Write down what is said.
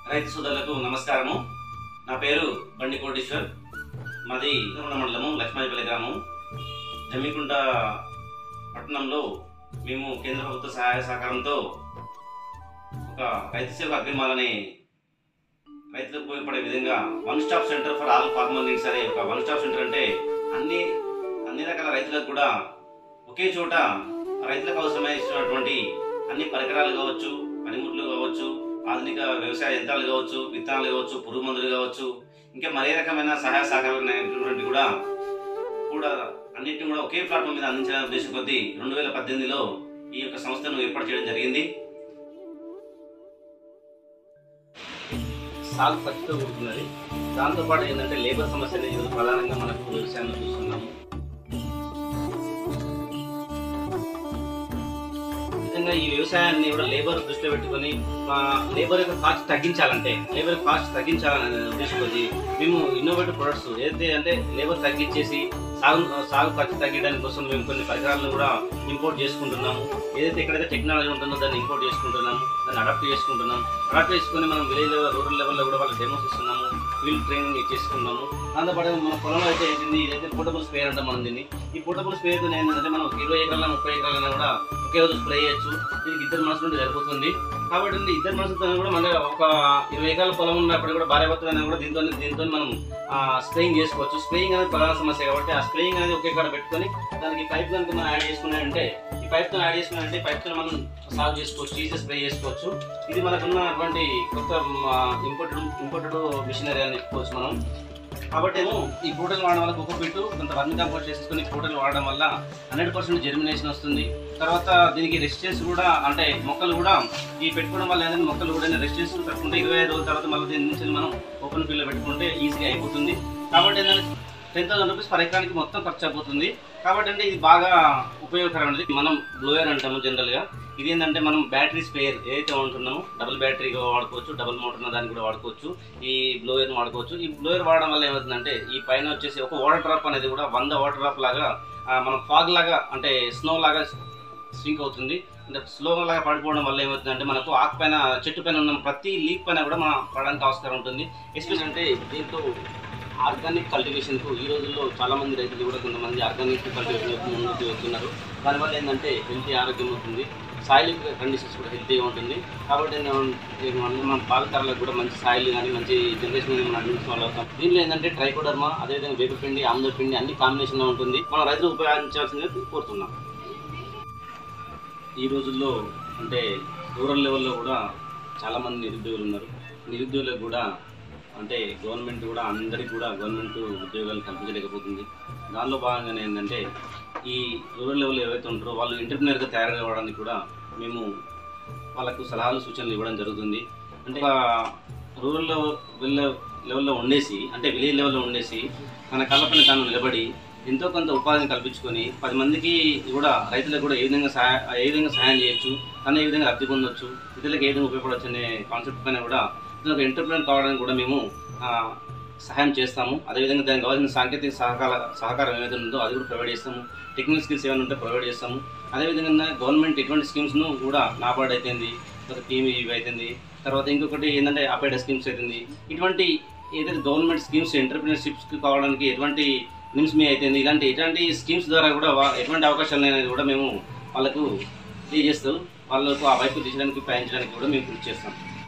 రైతు సోదరులకు నమస్కారము నా పేరు బండి కోటేశ్వర్ మాది ఇంద్రమణ మండలము లక్ష్మీపల్లి గ్రామం జమ్మికుంట పట్టణంలో మేము కేంద్ర ప్రభుత్వ సహాయ సహకారంతో ఒక రైతు సేవ అగ్రిమాలని రైతులకు ఉపయోగపడే విధంగా one stop centre for all farmer needs అనే ఒక వన్ స్టాప్ సెంటర్ అంటే అన్ని అన్ని రకాల రైతులకు కూడా ఒకే చోట రైతులకు అవసరమైనటువంటి అన్ని పరికరాలు కావచ్చు పనిముట్లు కావచ్చు ఆధునిక వ్యవసాయ యంత్రాలు కావచ్చు విత్తనాలు కావచ్చు పురుగు మందులు కావచ్చు ఇంకా మరే రకమైన సహాయ సహకారాలు కూడా కూడా అన్నింటిని కూడా ఒకే ప్లాట్ఫామ్ మీద అందించాలనే ఉద్దేశం కొద్దీ రెండు వేల పద్దెనిమిదిలో ఈ యొక్క సంస్థను ఏర్పాటు చేయడం జరిగింది సాగు ఖర్చుతో కూడుకున్నది దాంతోపాటు ఏంటంటే లేబర్ సమస్య అనేది ఈరోజు ప్రధానంగా మనకు వ్యవసాయంలో చూస్తున్నాము విధంగా ఈ వ్యవసాయాన్ని కూడా లేబర్ దృష్టిలో పెట్టుకొని మా లేబర్ యొక్క కాస్ట్ తగ్గించాలంటే లేబర్ కాస్ట్ తగ్గించాలనే ఉద్దేశం కొద్దీ మేము ఇన్నోవేటివ్ ప్రొడక్ట్స్ ఏదైతే అంటే లేబర్ తగ్గించేసి సాగు సాగు ఖర్చు తగ్గడానికి కోసం మేము కొన్ని పరికరాలను కూడా ఇంపోర్ట్ చేసుకుంటున్నాము ఏదైతే ఎక్కడైతే టెక్నాలజీ ఉంటుందో దాన్ని ఇంపోర్ట్ చేసుకుంటున్నాము దాన్ని అడాప్ట్ చేసుకుంటున్నాం అడాప్ట్ చేసుకుని మనం విలేజ్ లెవెల్ రూరల్ లెవెల్లో కూడా వాళ్ళకి డెమోస్ ఇస్తున్నాము ఫీల్డ్ ట్రైనింగ్ ఇచ్చేసుకున్నాము దాంతోపాటు మన పొలంలో అయితే ఏంటి ఇదైతే పోర్టబుల్ స్ప్రేయర్ అంటాం మనం దీన్ని ఈ పోర్టబుల్ స్ప్రేయర్ ఏంటంటే మనం ఒక ఇరవై ఎకరాల ముప్పై ఎకరాలైనా కూడా ఒకే రోజు స్ప్రే చేయొచ్చు దీనికి ఇద్దరు మనుషులు ఉంటే సరిపోతుంది కాబట్టి ఏంటి ఇద్దరు మనుషులతో కూడా మన ఒక ఇరవై ఎకరాల పొలం ఉన్నప్పుడు కూడా భార్య భర్తలైనా కూడా దీంతో దీంతో మనం స్ప్రేయింగ్ చేసుకోవచ్చు స్ప్రేయింగ్ అనేది ప్రధాన సమస్య కాబట్టి ఆ స్ప్రేయింగ్ అనేది ఒకే కాడ పెట్టుకొని దానికి పైప్ కనుక మనం యాడ్ చేసుకున్నాయంటే ఈ పైప్తో యాడ్ చేసుకున్నాయంటే పైప్తో మనం సాల్వ్ చేసుకోవచ్చు ఈజీ స్ప్రే చేసుకోవచ్చు ఇది మనకున్నటువంటి కొత్త ఇంపోర్టెడ్ ఇంపోర్టెడ్ మిషనరీ అని చెప్పుకోవచ్చు మనం కాబట్టి ఏమో ఈ పూటలు వాడడం వల్ల ఒక్కొక్క బిట్టు కొంత వర్మి కంపోస్ట్ చేసుకుని పూటలు వాడడం వల్ల హండ్రెడ్ పర్సెంట్ జర్మినేషన్ వస్తుంది తర్వాత దీనికి రెసిస్టెన్స్ కూడా అంటే మొక్కలు కూడా ఈ పెట్టుకోవడం వల్ల ఏంటంటే మొక్కలు కూడా రెసిస్టెన్స్ పెట్టుకుంటే ఇరవై ఐదు రోజుల తర్వాత మళ్ళీ దీని నుంచి మనం ఓపెన్ ఫీల్డ్లో పెట్టుకుంటే ఈజీగా అయిపోతుంది కాబట్టి ఏంటంటే టెన్ థౌసండ్ రూపీస్ పర్ ఎకరానికి మొత్తం ఖర్చు అయిపోతుంది కాబట్టి అంటే ఇది బాగా ఉపయోగకరమైనది మనం బ్లోయర్ అంటాము జనరల్గా ఇది ఏంటంటే మనం బ్యాటరీ స్పేర్ ఏదైతే ఉంటున్నామో డబుల్ బ్యాటరీగా వాడుకోవచ్చు డబుల్ మోటార్ ఉన్న దాన్ని కూడా వాడుకోవచ్చు ఈ బ్లోయర్ని వాడుకోవచ్చు ఈ బ్లోయర్ వాడడం వల్ల ఏమవుతుందంటే ఈ పైన వచ్చేసి ఒక వాటర్ డ్రాప్ అనేది కూడా వంద వాటర్ డ్రాప్ లాగా ఆ, మనం ఫాగ్ లాగా అంటే స్నో లాగా స్వింక్ అవుతుంది అంటే స్లో లాగా పడిపోవడం వల్ల ఏమవుతుందంటే మనకు ఆకు పైన చెట్టు పైన ఉన్న ప్రతి లీక్ పైన కూడా మనం పడడానికి ఆస్కారం ఉంటుంది ఎస్పెషల్ అంటే దీంతో ఆర్గానిక్ కల్టివేషన్కు ఈ రోజుల్లో చాలా మంది రైతులు కూడా కొంతమంది ఆర్గానిక్ కల్టివేషన్ ముందుకు వెళ్తున్నారు దానివల్ల ఏంటంటే హెల్తీ ఆరోగ్యం అవుతుంది సాయిల్ కండిషన్స్ కూడా హెల్తీగా ఉంటుంది కాబట్టి నేను- నేను మన- మన భావితరాలకు కూడా మంచి సాయిల్ కానీ మంచి జనరేషన్ కానీ మనం అందించడం వల్ల అవుతాం దీనిలో ఏంటంటే ట్రైకోడర్మా అదేవిధంగా వేపపిండి ఆమ్ల పిండి అన్ని కాంబినేషన్లో ఉంటుంది మనం రైతులు ఉపయోగించాల్సిందిగా కోరుతున్నాం ఈ రోజుల్లో అంటే రూరల్ లెవెల్లో కూడా చాలామంది నిరుద్యోగులు ఉన్నారు నిరుద్యోగులకు కూడా అంటే గవర్నమెంట్ కూడా అందరికీ కూడా గవర్నమెంట్ ఉద్యోగాలు కల్పించలేకపోతుంది దానిలో భాగంగానే ఏంటంటే ఈ రూరల్ లెవెల్ ఎవరైతే ఉంటారో వాళ్ళు ఇంటర్ప్రినర్గా తయారు కావడానికి కూడా మేము వాళ్ళకు సలహాలు సూచనలు ఇవ్వడం జరుగుతుంది అంటే ఒక రూరల్ లెవెల్ లెవెల్లో ఉండేసి అంటే విలేజ్ లెవెల్లో ఉండేసి తన కళ్ళపైన తాను నిలబడి ఎంతో కొంత ఉపాధిని కల్పించుకొని పది మందికి కూడా రైతులకు కూడా ఏ విధంగా సహాయ ఏ విధంగా సహాయం చేయొచ్చు తను ఏ విధంగా లబ్ధి పొందొచ్చు ఇతరులకు ఏ విధంగా ఉపయోగపడవచ్చు అనే కాన్సెప్ట్ పైన కూడా ఇతను ఒక ఎంటర్ప్రినర్ కావడానికి కూడా మేము ఆ, సహాయం చేస్తాము అదేవిధంగా దానికి కావాల్సిన సాంకేతిక సహకార సహకారం ఏదైతే ఉందో అది కూడా ప్రొవైడ్ చేస్తాము టెక్నికల్ స్కిల్స్ ఏమైనా ఉంటే ప్రొవైడ్ చేస్తాము అదేవిధంగా గవర్నమెంట్ ఎటువంటి స్కీమ్స్ను కూడా నాబార్డ్ అయితేంది తర్వాత టీవీ ఇవి అవుతుంది తర్వాత ఇంకొకటి ఏంటంటే అపేడ స్కీమ్స్ అవుతుంది ఇటువంటి ఏదైతే గవర్నమెంట్ స్కీమ్స్ ఎంటర్ప్రినర్షిప్స్కి కావడానికి ఎటువంటి నిమ్స్ మీ అవుతుంది ఇలాంటి ఇట్లాంటి స్కీమ్స్ ద్వారా కూడా వా- ఎటువంటి అవకాశాలు అనేది కూడా మేము వాళ్ళకు తెలియజేస్తూ వాళ్ళకు ఆ వైపు తీసడానికి ప్రయాణించడానికి కూడా మేము కృషి చేస్తాం